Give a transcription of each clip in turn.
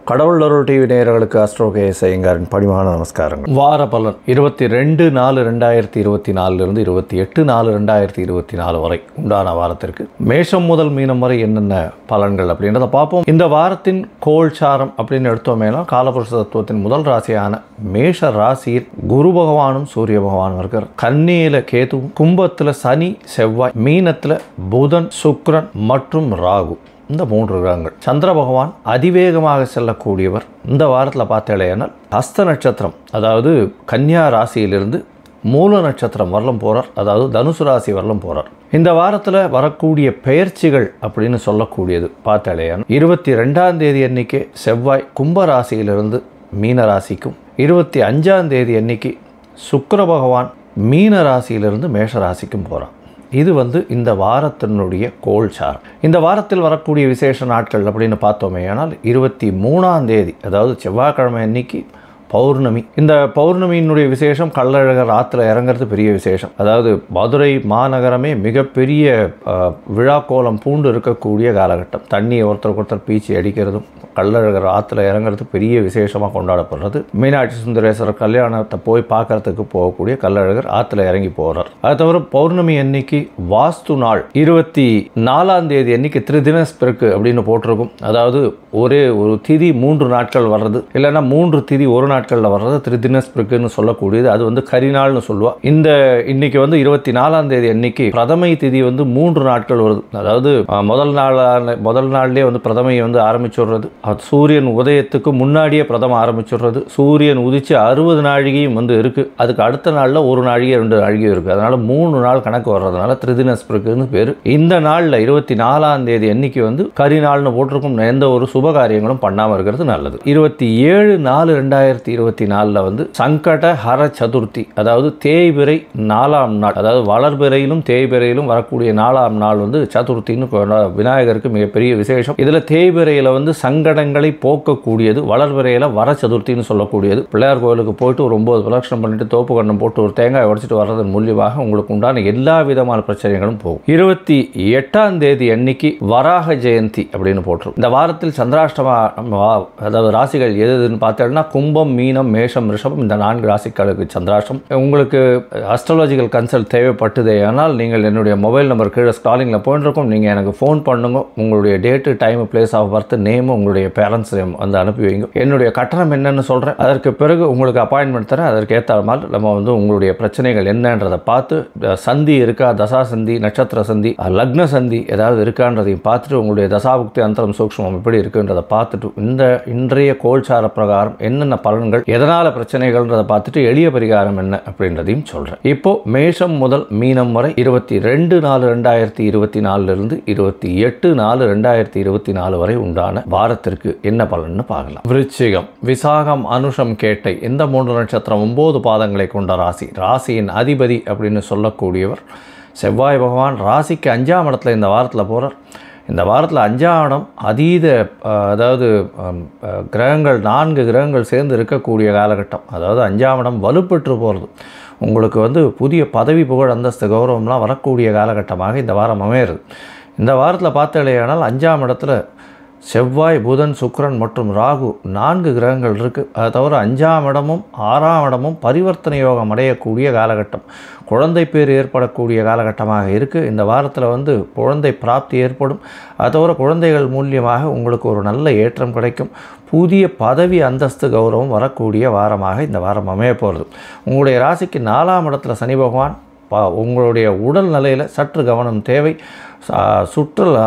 கடவுள் அருள் டிவி நேயர்களுக்கு அஸ்ட்ரோ கேஎஸ் ஐயங்காரின் பணிவான நமஸ்காரங்கள் வார பலன் இருபத்தி ரெண்டு நாலு ரெண்டாயிரத்தி இருபத்தி நாலுலேருந்து இருபத்தி எட்டு நாலு ரெண்டாயிரத்தி இருபத்தி நாலு வரை உண்டான வாரத்திற்கு மேஷம் முதல் மீனம் வரை என்னென்ன பலன்கள் அப்படின்றத பார்ப்போம் இந்த வாரத்தின் கோல்சாரம் அப்படின்னு எடுத்தோமேனா காலபுருஷ தத்துவத்தின் முதல் ராசியான மேஷ ராசியில் குரு பகவானும் சூரிய பகவானும் இருக்கிறார் கன்னியில கேதுவும் கும்பத்தில் சனி செவ்வாய் மீனத்தில் புதன் சுக்கிரன் மற்றும் ராகு இந்த மூன்று கிரகங்கள் சந்திர பகவான் அதிவேகமாக செல்லக்கூடியவர் இந்த வாரத்தில் பார்த்தேலையானால் ஹஸ்த நட்சத்திரம் அதாவது கன்னியா ராசியிலிருந்து மூல நட்சத்திரம் வரலும் போகிறார் அதாவது தனுசு ராசி வரலும் போகிறார் இந்த வாரத்தில் வரக்கூடிய பெயர்ச்சிகள் அப்படின்னு சொல்லக்கூடியது பார்த்தாலேயான் இருபத்தி ரெண்டாம் தேதி அன்னைக்கு செவ்வாய் கும்ப ராசியிலிருந்து மீன ராசிக்கும் இருபத்தி அஞ்சாம் தேதி அன்னைக்கு சுக்கிர பகவான் மீன ராசியிலிருந்து மேஷ ராசிக்கும் போகிறார் இது வந்து இந்த வாரத்தினுடைய கோல்சாரம் இந்த வாரத்தில் வரக்கூடிய விசேஷ நாட்கள் அப்படின்னு பார்த்தோமே ஆனால் இருபத்தி மூணாம் தேதி அதாவது செவ்வாய்க்கிழமை அன்னைக்கு பௌர்ணமி இந்த பௌர்ணமியினுடைய விசேஷம் கள்ளழகர் ஆற்றுல இறங்குறது பெரிய விசேஷம் அதாவது மதுரை மாநகரமே மிகப்பெரிய அஹ், விழாக்கோலம் பூண்டு இருக்கக்கூடிய காலகட்டம் தண்ணியை ஒருத்தருக்கு ஒருத்தர் பீச்சி அடிக்கிறதும் கள்ளழகர் ஆற்றுல இறங்குறது பெரிய விசேஷமாக கொண்டாடப்படுறது மீனாட்சி சுந்தரேஸ்வரர் கல்யாணத்தை போய் பார்க்கறதுக்கு போகக்கூடிய கள்ளழகர் ஆற்றுல இறங்கி போகிறார் அது தவிர பௌர்ணமி அன்னைக்கு வாஸ்து நாள் இருபத்தி நாலாம் தேதி அன்னைக்கு திருதினஸ்பிறகு அப்படின்னு போட்டிருக்கும் அதாவது ஒரே ஒரு திதி மூன்று நாட்கள் வர்றது இல்லைன்னா மூன்று திதி ஒரு நாட்களில் வர்றது திருதினஸ்பிறகுன்னு சொல்லக்கூடியது அது வந்து கரிநாள்னு சொல்லுவா இந்த இன்னைக்கு வந்து இருபத்தி நாலாம் தேதி அன்னைக்கு பிரதமை திதி வந்து மூன்று நாட்கள் வருது அதாவது அஹ், முதல் நாளான முதல் நாள்லேயே வந்து பிரதமையை வந்து ஆரம்பிச்சுடுறது அது சூரியன் உதயத்துக்கு முன்னாடியே பிரதம ஆரம்பிச்சுடுறது சூரியன் உதிச்சு அறுபது நாழிகையும் வந்து இருக்கு அதுக்கு அடுத்த நாளில் ஒரு நாழிகை ரெண்டு நாழிகையும் இருக்கு அதனால மூணு நாள் கணக்கு வர்றதுனால திருதினஸ்பிறகுன்னு பேர் இந்த நாளில் இருபத்தி நாலாம் தேதி அன்னைக்கு வந்து கரிநாள்னு போட்டிருக்கும் எந்த ஒரு சுப காரியங்களும் பண்ணாமல் இருக்கிறது நல்லது இருபத்தி ஏழு நாலு ரெண்டாயிரத்தி இருபத்தி நாலில் வந்து சங்கட ஹர சதுர்த்தி அதாவது தேய்பிறை நாலாம் நாள் அதாவது வளர்பிறையிலும் தேய்பிறையிலும் வரக்கூடிய நாலாம் நாள் வந்து சதுர்த்தின்னு கொண்டா- விநாயகருக்கு மிகப்பெரிய விசேஷம் இதில் தேய்பிறையில் வந்து சங்கடங்களை போக்கக்கூடியது வளர்பிறையில் வர சதுர்த்தின்னு சொல்லக்கூடியது பிள்ளையார் கோயிலுக்கு போயிட்டு ஒரு ஒன்பது பிரதட்சணம் பண்ணிட்டு தோப்பு கண்ணம் போட்டு ஒரு தேங்காய் உடைச்சிட்டு வர்றதன் மூலியமாக உங்களுக்கு உண்டான எல்லா விதமான பிரச்சனைகளும் போகும் இருபத்தி எட்டாம் தேதி அன்னைக்கு வராக ஜெயந்தி அப்படின்னு போட்டிருக்கும் இந்த வாரத்தில் சந்திராஷ்டம வா- அதாவது ராசிகள் எது எதுன்னு பார்த்தோம்னா கும்பம் மீனம் மேஷம் ரிஷபம் இந்த நான்கு ராசிகளுக்கு சந்திராஷ்டம் உங்களுக்கு அஸ்ட்ராலஜிக்கல் கன்சல்ட் தேவைப்பட்டதே ஆனால் நீங்கள் என்னுடைய மொபைல் நம்பர் கீழே ஸ்டாலிங்கில் போயிட்டுருக்கோம் நீங்கள் எனக்கு ஃபோன் பண்ணுங்க உங்களுடைய date time place of birth name உங்களுடைய பேரண்ட்ஸ் நேம் வந்து அனுப்பி வைங்க என்னுடைய கட்டணம் என்னன்னு சொல்கிறேன் அதற்கு பிறகு உங்களுக்கு அப்பாயின்மெண்ட் தரேன் அதற்கு ஏற்ற மாதிரி நம்ம வந்து உங்களுடைய பிரச்சனைகள் என்னன்றதை பார்த்து அஹ், சந்தி இருக்கா தசா சந்தி நட்சத்திர சந்தி அஹ், லக்ன சந்தி ஏதாவது இருக்கான்றதையும் பார்த்துட்டு உங்களுடைய தசாபுக்தி அந்தரம் சூக்ஷ்மம் எப்படி இருக்குன்றதை பார்த்துட்டு இந்த இன்றைய கோல்சார பிரகாரம் என்னென்ன பலன்கள் எதனால் பிரச்சனைகள்ன்றதை பார்த்துட்டு எளிய பரிகாரம் என்ன அப்படின்றதையும் சொல்கிறேன் இப்போ மேஷம் முதல் மீனம் வரை இருபத்தி ரெண்டு நாலு ரெண்டாயிரத்தி இருபத்தி நாலுலேருந்து இருபத்தி எட்டு நாலு ரெண்டாயிரத்தி இருபத்தி நாலு வரை உண்டான வாரத்திற்கு என்ன பலன்னு பார்க்கலாம் விருச்சிகம் விசாகம் அனுஷம் கேட்டை இந்த மூன்று நட்சத்திரம் ஒன்பது பாதங்களை கொண்ட ராசி ராசியின் அதிபதி அப்படின்னு சொல்லக்கூடியவர் செவ்வாய் பகவான் ராசிக்கு அஞ்சாம் இடத்துல இந்த வாரத்தில் போகிறார் இந்த வாரத்தில் அஞ்சாம் இடம் அதீத அஹ், அதாவது அம், அஹ், கிரகங்கள் நான்கு கிரகங்கள் சேர்ந்து இருக்கக்கூடிய காலகட்டம் அதாவது அஞ்சாம் இடம் வலுப்பெற்று போகிறது உங்களுக்கு வந்து புதிய பதவி புகழ் அந்தஸ்து கௌரவம்லாம் வரக்கூடிய காலகட்டமாக இந்த வாரம் அமையிறது இந்த வாரத்தில் பார்த்தலையானால் அஞ்சாம் இடத்துல செவ்வாய் புதன் சுக்கிரன் மற்றும் ராகு நான்கு கிரகங்கள் இருக்குது அது தவிர அஞ்சாம் இடமும் ஆறாம் இடமும் பரிவர்த்தனை யோகம் அடையக்கூடிய காலகட்டம் குழந்தை பேர் ஏற்படக்கூடிய காலகட்டமாக இருக்குது இந்த வாரத்தில் வந்து குழந்தை பிராப்தி ஏற்படும் அது தவிர குழந்தைகள் மூலியமாக உங்களுக்கு ஒரு நல்ல ஏற்றம் கிடைக்கும் புதிய பதவி அந்தஸ்து கௌரவம் வரக்கூடிய வாரமாக இந்த வாரம் அமைய போகிறது உங்களுடைய ராசிக்கு நாலாம் இடத்துல சனி பகவான் பா உங்களுடைய உடல் நிலையில் சற்று கவனம் தேவை ச- சுற்றுலா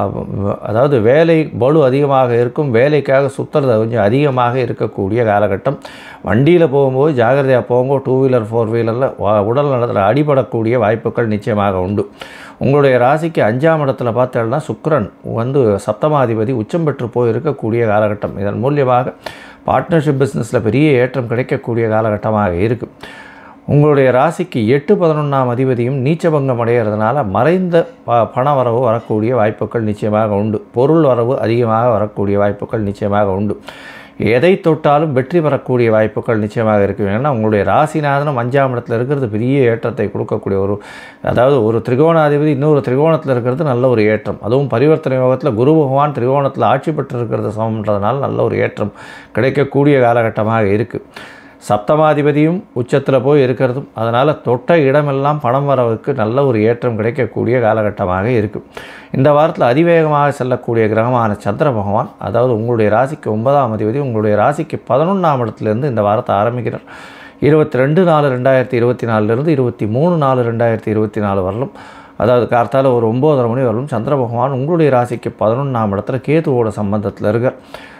அ- அதாவது வேலை பளு அதிகமாக இருக்கும் வேலைக்காக சுற்றுறது கொஞ்சம் அதிகமாக இருக்கக்கூடிய காலகட்டம் வண்டியில் போகும்போது ஜாகிரதையாக போகும்போது டூ வீலர் ஃபோர் வீலரில் உடல் நலத்தில் அடிபடக்கூடிய வாய்ப்புகள் நிச்சயமாக உண்டு உங்களுடைய ராசிக்கு அஞ்சாம் இடத்துல பார்த்தோம்னா சுக்கிரன் வந்து சப்தமாதிபதி உச்சம் பெற்று போய் இருக்கக்கூடிய காலகட்டம் இதன் மூலியமாக பார்ட்னர்ஷிப் பிஸ்னஸில் பெரிய ஏற்றம் கிடைக்கக்கூடிய காலகட்டமாக இருக்குது உங்களுடைய ராசிக்கு எட்டு பதினொன்றாம் அதிபதியும் நீச்சபங்கம் அடைகிறதுனால மறைந்த ப பண வரவு வரக்கூடிய வாய்ப்புகள் நிச்சயமாக உண்டு பொருள் வரவு அதிகமாக வரக்கூடிய வாய்ப்புகள் நிச்சயமாக உண்டு எதை தொட்டாலும் வெற்றி பெறக்கூடிய வாய்ப்புகள் நிச்சயமாக இருக்கும் ஏன்னா உங்களுடைய ராசிநாதனம் அஞ்சாம் இடத்துல இருக்கிறது பெரிய ஏற்றத்தை கொடுக்கக்கூடிய ஒரு அதாவது ஒரு திரிகோணாதிபதி இன்னொரு திரிகோணத்தில் இருக்கிறது நல்ல ஒரு ஏற்றம் அதுவும் பரிவர்த்தனை யோகத்தில் குரு பகவான் திரிகோணத்தில் ஆட்சி பெற்று இருக்கிறது சமன்றதுனால நல்ல ஒரு ஏற்றம் கிடைக்கக்கூடிய காலகட்டமாக இருக்குது சப்தமாதிபதியும் உச்சத்தில் போய் இருக்கிறதும் அதனால் தொட்ட இடமெல்லாம் பணம் வரவுக்கு நல்ல ஒரு ஏற்றம் கிடைக்கக்கூடிய காலகட்டமாக இருக்குது இந்த வாரத்தில் அதிவேகமாக செல்லக்கூடிய கிரகமான சந்திர பகவான் அதாவது உங்களுடைய ராசிக்கு ஒன்பதாம் அதிபதி உங்களுடைய ராசிக்கு பதினொன்றாம் இடத்துலேருந்து இந்த வாரத்தை ஆரம்பிக்கிறார் இருபத்தி ரெண்டு நாலு ரெண்டாயிரத்தி இருபத்தி நாலுலேருந்து இருபத்தி மூணு நாலு ரெண்டாயிரத்தி இருபத்தி நாலு வரலும் அதாவது கார்த்தால ஒரு ஒம்போதரை மணி வரலும் சந்திர பகவான் உங்களுடைய ராசிக்கு பதினொன்றாம் இடத்துல கேதுவோட சம்பந்தத்தில் இருக்கார்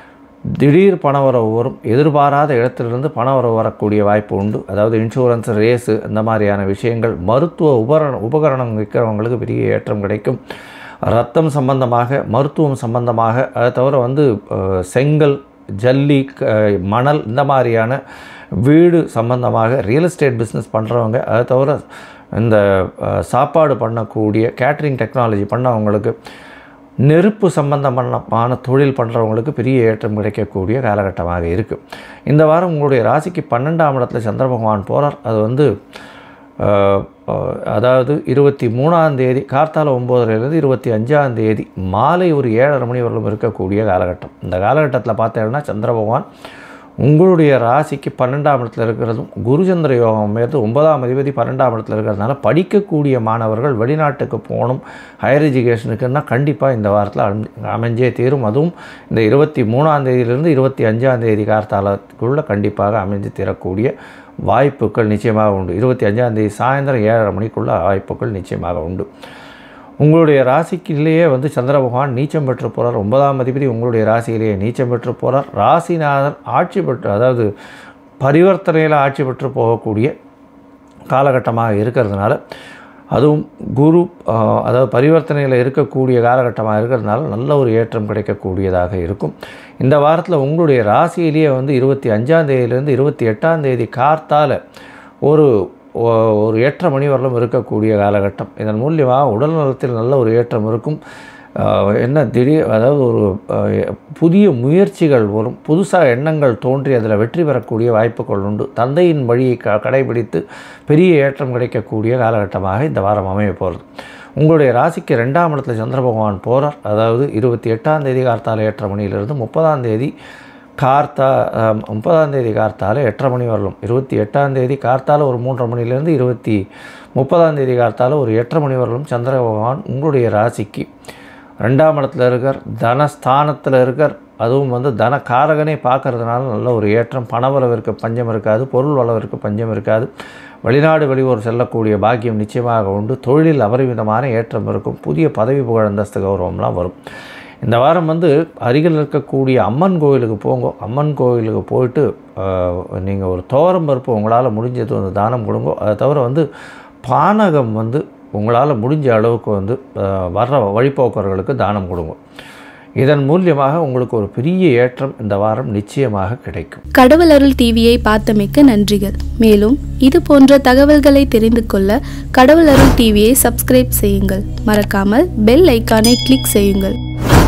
திடீர் பணவரவு வரும் எதிர்பாராத இடத்திலிருந்து பணவரவு வரக்கூடிய வாய்ப்பு உண்டு அதாவது இன்சூரன்ஸ் ரேஸு இந்த மாதிரியான விஷயங்கள் மருத்துவ உபகரண உபகரணம் விற்கிறவங்களுக்கு பெரிய ஏற்றம் கிடைக்கும் ரத்தம் சம்பந்தமாக மருத்துவம் சம்பந்தமாக அதை தவிர வந்து அஹ், செங்கல் ஜல்லி க- மணல் இந்த மாதிரியான வீடு சம்பந்தமாக ரியல் எஸ்டேட் பிஸ்னஸ் பண்ணுறவங்க அதை தவிர இந்த அஹ், சாப்பாடு பண்ணக்கூடிய கேட்ரிங் டெக்னாலஜி பண்ணவங்களுக்கு நெருப்பு சம்பந்தமான தொழில் பண்ணுறவங்களுக்கு பெரிய ஏற்றம் கிடைக்கக்கூடிய காலகட்டமாக இருக்குது இந்த வாரம் உங்களுடைய ராசிக்கு பன்னெண்டாம் இடத்துல சந்திர பகவான் போகிறார் அது வந்து அஹ், அஹ், அதாவது இருபத்தி மூணாம் தேதி கார்த்தால ஒம்போதுலேருந்து இருபத்தி அஞ்சாம் தேதி மாலை ஒரு ஏழரை மணி வரலும் இருக்கக்கூடிய காலகட்டம் இந்த காலகட்டத்தில் பார்த்தீங்கன்னா சந்திர பகவான் உங்களுடைய ராசிக்கு பன்னெண்டாம் இடத்துல இருக்கிறதும் குருச்சந்திர யோகம் மேற்று ஒன்பதாம் அதிபதி பன்னெண்டாம் இடத்துல இருக்கிறதுனால படிக்கக்கூடிய மாணவர்கள் வெளிநாட்டுக்கு போகணும் ஹையர் எஜுகேஷனுக்குன்னா கண்டிப்பாக இந்த வாரத்தில் அமை- அமைஞ்சே தீரும் அதுவும் இந்த இருபத்தி மூணாம் தேதியிலிருந்து இருபத்தி அஞ்சாம் தேதி கார்த்தாலத்துக்குள்ளே கண்டிப்பாக அமைஞ்சு தீரக்கூடிய வாய்ப்புகள் நிச்சயமாக உண்டு இருபத்தி அஞ்சாம் தேதி சாயந்தரம் ஏழரை மணிக்குள்ள வாய்ப்புகள் நிச்சயமாக உண்டு உங்களுடைய ராசிக்குள்ளேயே வந்து சந்திர பகவான் நீச்சம் பெற்று போகிறார் ஒன்பதாம் அதிபதி உங்களுடைய ராசியிலேயே நீச்சம் பெற்று போகிறார் ராசிநாதன் ஆட்சி பெற்று அதாவது பரிவர்த்தனையில் ஆட்சி பெற்று போகக்கூடிய காலகட்டமாக இருக்கிறதுனால அதுவும் குரு ஆஹ், அதாவது பரிவர்த்தனையில் இருக்கக்கூடிய காலகட்டமாக இருக்கிறதுனால நல்ல ஒரு ஏற்றம் கிடைக்கக்கூடியதாக இருக்கும் இந்த வாரத்தில் உங்களுடைய ராசியிலேயே வந்து இருபத்தி அஞ்சாம் தேதியிலேருந்து இருபத்தி எட்டாம் தேதி கார்த்தால ஒரு ஒ- ஒரு ஏற்ற மணி வரலும் இருக்கக்கூடிய காலகட்டம் இதன் மூலியமாக உடல் நலத்தில் நல்ல ஒரு ஏற்றம் இருக்கும் ஆஹ், என்ன திடீர் அதாவது ஒரு ஆஹ், புதிய முயற்சிகள் வரும் புதுசாக எண்ணங்கள் தோன்றி அதில் வெற்றி பெறக்கூடிய வாய்ப்புகள் உண்டு தந்தையின் வழியை க கடைபிடித்து பெரிய ஏற்றம் கிடைக்கக்கூடிய காலகட்டமாக இந்த வாரம் அமைய போகிறது உங்களுடைய ராசிக்கு ரெண்டாம் இடத்துல சந்திர பகவான் போகிறார் அதாவது இருபத்தி எட்டாம் தேதி கார்த்தால ஏற்ற மணியிலிருந்து முப்பதாம் தேதி கார்த்தா ஆம், முப்பதாம் தேதி கார்த்தால எட்டரை மணி வரலும் இருபத்தி எட்டாம் தேதி கார்த்தால ஒரு மூன்றரை மணிலேருந்து இருபத்தி முப்பதாம் தேதி கார்த்தால ஒரு எட்டரை மணி வரலும் சந்திர பகவான் உங்களுடைய ராசிக்கு ரெண்டாம் இடத்துல இருக்கார் தனஸ்தானத்தில் இருக்கார் அதுவும் வந்து தன காரகனே பார்க்கறதுனால நல்ல ஒரு ஏற்றம் பணவரவிற்கு பஞ்சம் இருக்காது பொருள் வளவிற்கு பஞ்சம் இருக்காது வெளிநாடு வெளியூர் செல்லக்கூடிய பாக்கியம் நிச்சயமாக உண்டு தொழிலில் அபரிமிதமான ஏற்றம் இருக்கும் புதிய பதவி புகழ் அந்தஸ்து கௌரவம்லாம் வரும் இந்த வாரம் வந்து அருகில் இருக்கக்கூடிய அம்மன் கோயிலுக்கு போங்க அம்மன் கோயிலுக்கு போயிட்டு நீங்கள் ஒரு துவரம் பருப்பு உங்களால் முடிஞ்சது வந்து தானம் கொடுங்க அதை தவிர வந்து பானகம் வந்து உங்களால் முடிஞ்ச அளவுக்கு வந்து அஹ், வர்ற வழிபோக்கர்களுக்கு தானம் கொடுங்க இதன் மூலியமாக உங்களுக்கு ஒரு பெரிய ஏற்றம் இந்த வாரம் நிச்சயமாக கிடைக்கும் கடவுள் அருள் டிவியை பார்த்தமைக்கு நன்றிகள் மேலும் இது போன்ற தகவல்களை தெரிந்து கொள்ள கடவுள் அருள் டிவியை சப்ஸ்கிரைப் செய்யுங்கள் மறக்காமல் பெல் ஐக்கானை கிளிக் செய்யுங்கள்